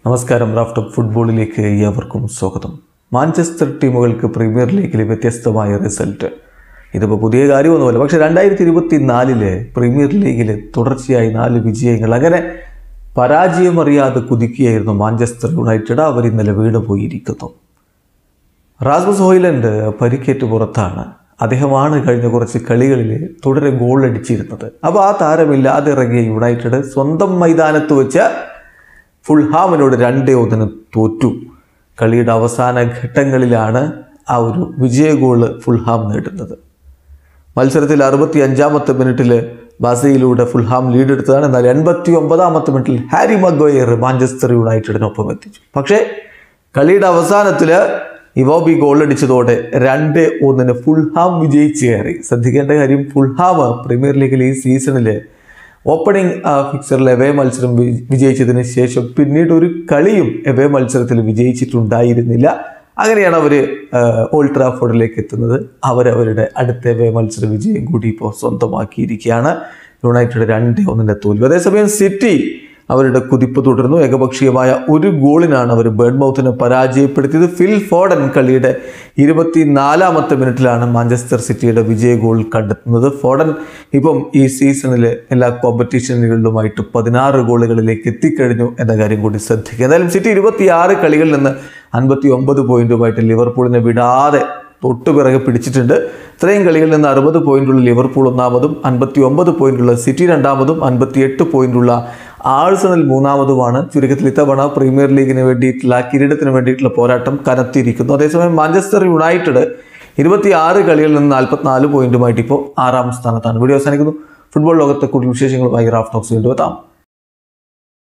നമസ്കാരം raft of ഫുട്ബോളിലേക്ക് ഏവർക്കും സ്വാഗതം മാഞ്ചസ്റ്റർ ടീമുകൾക്ക് പ്രീമിയർ ലീഗിൽ വ്യത്യസ്തമായ റിസൾട്ട് ഇതിപ്പോൾ പുതിയ കാര്യമൊന്നുമല്ല പക്ഷേ രണ്ടായിരത്തി ഇരുപത്തി നാലില് പ്രീമിയർ ലീഗിൽ തുടർച്ചയായി നാല് വിജയങ്ങൾ അങ്ങനെ പരാജയമറിയാതെ കുതിക്കുകയായിരുന്നു മാഞ്ചസ്റ്റർ യുണൈറ്റഡ് അവർ ഇന്നലെ വീണ് പോയിരിക്കുന്നു റാസ്മസ് ഹോയ്ലൻഡ് പരിക്കേറ്റ് പുറത്താണ് അദ്ദേഹമാണ് കഴിഞ്ഞ കുറച്ച് കളികളിൽ തുടരെ ഗോൾ അടിച്ചിരുന്നത് അപ്പോൾ ആ താരമില്ലാതെ ഇറങ്ങിയ യുണൈറ്റഡ് സ്വന്തം മൈതാനത്ത് വെച്ച് ഫുൾഹാമിനോട് രണ്ടേ ഒന്നിന് തോറ്റു കളിയുടെ അവസാന ഘട്ടങ്ങളിലാണ് ആ ഒരു വിജയ ഗോള് ഫുൾഹാം നേടുന്നത് മത്സരത്തിൽ അറുപത്തി അഞ്ചാമത്തെ മിനിറ്റിൽ ബാസയിലൂടെ ഫുൾഹാം ലീഡ് എടുത്തതാണ് എന്നാൽ എൺപത്തി ഒമ്പതാമത്തെ മിനിറ്റിൽ ഹാരി മഗ്വയർ മാഞ്ചസ്റ്റർ യുണൈറ്റഡിനൊപ്പം എത്തിച്ചു പക്ഷേ കളിയുടെ അവസാനത്തിൽ ഇവോബി ഗോൾ അടിച്ചതോടെ രണ്ട് ഒന്നിന് ഫുൾഹാം വിജയിച്ച് കയറി ശ്രദ്ധിക്കേണ്ട കാര്യം ഫുൾഹാം പ്രീമിയർ ലീഗിൽ ഈ സീസണിൽ ഓപ്പണിംഗ് ഫിക്സറിൽ എവേ മത്സരം വി- വിജയിച്ചതിന് ശേഷം പിന്നീട് ഒരു കളിയും എവേ മത്സരത്തിൽ വിജയിച്ചിട്ടുണ്ടായിരുന്നില്ല അങ്ങനെയാണ് അവർ ഓൾഡ് ട്രാഫോർഡിലേക്ക് എത്തുന്നത് അവരവരുടെ അടുത്ത എവേ മത്സര വിജയം കൂടി ഇപ്പോൾ സ്വന്തമാക്കിയിരിക്കുകയാണ് യുണൈറ്റഡ് രണ്ട് ഒന്നിൻ്റെ തോൽവി അതേസമയം സിറ്റി അവരുടെ കുതിപ്പ് തുടർന്നു ഏകപക്ഷീയമായ ഒരു ഗോളിനാണ് അവർ ബേൺമൗത്തിനെ പരാജയപ്പെടുത്തിയത് ഫിൽ ഫോഡൻ കളിയുടെ ഇരുപത്തിനാലാമത്തെ മിനിറ്റിലാണ് മാഞ്ചസ്റ്റർ സിറ്റിയുടെ വിജയ ഗോൾ കണ്ടെത്തുന്നത് ഫോഡൻ ഇപ്പം ഈ സീസണിലെ എല്ലാ കോമ്പറ്റീഷനുകളിലുമായിട്ട് പതിനാറ് ഗോളുകളിലേക്ക് എത്തിക്കഴിഞ്ഞു എന്ന കാര്യം കൂടി ശ്രദ്ധിക്കുക എന്തായാലും സിറ്റി ഇരുപത്തിയാറ് കളികളിൽ നിന്ന് അൻപത്തി ഒമ്പത് പോയിന്റുമായിട്ട് ലിവർപൂളിനെ വിടാതെ തൊട്ടുപിറകെ പിടിച്ചിട്ടുണ്ട് ഇത്രയും കളികളിൽ നിന്ന് അറുപത് പോയിന്റുള്ള ലിവർപൂൾ ഒന്നാമതും അൻപത്തി ഒമ്പത് പോയിന്റുള്ള സിറ്റി രണ്ടാമതും അൻപത്തിയെട്ട് പോയിന്റുള്ള ആഴ്സണൽ മൂന്നാമതുമാണ് ചുരുക്കത്തിൽ ഇത്തവണ പ്രീമിയർ ലീഗിന് വേണ്ടിയിട്ടുള്ള കിരീടത്തിന് വേണ്ടിയിട്ടുള്ള പോരാട്ടം കനത്തിയിരിക്കുന്നു അതേസമയം മാഞ്ചസ്റ്റർ യുണൈറ്റഡ് ഇരുപത്തിയാറ് കളികളിൽ നിന്ന് നാൽപ്പത്തിനാല് പോയിന്റുമായിട്ട് ഇപ്പോൾ ആറാം സ്ഥാനത്താണ് വീഡിയോ അവസാനിക്കുന്നു ഫുട്ബോൾ ലോകത്തെ കൂടുതൽ വിശേഷങ്ങളുമായി റാഫ് ടോക്സ് വീണ്ടും എത്താം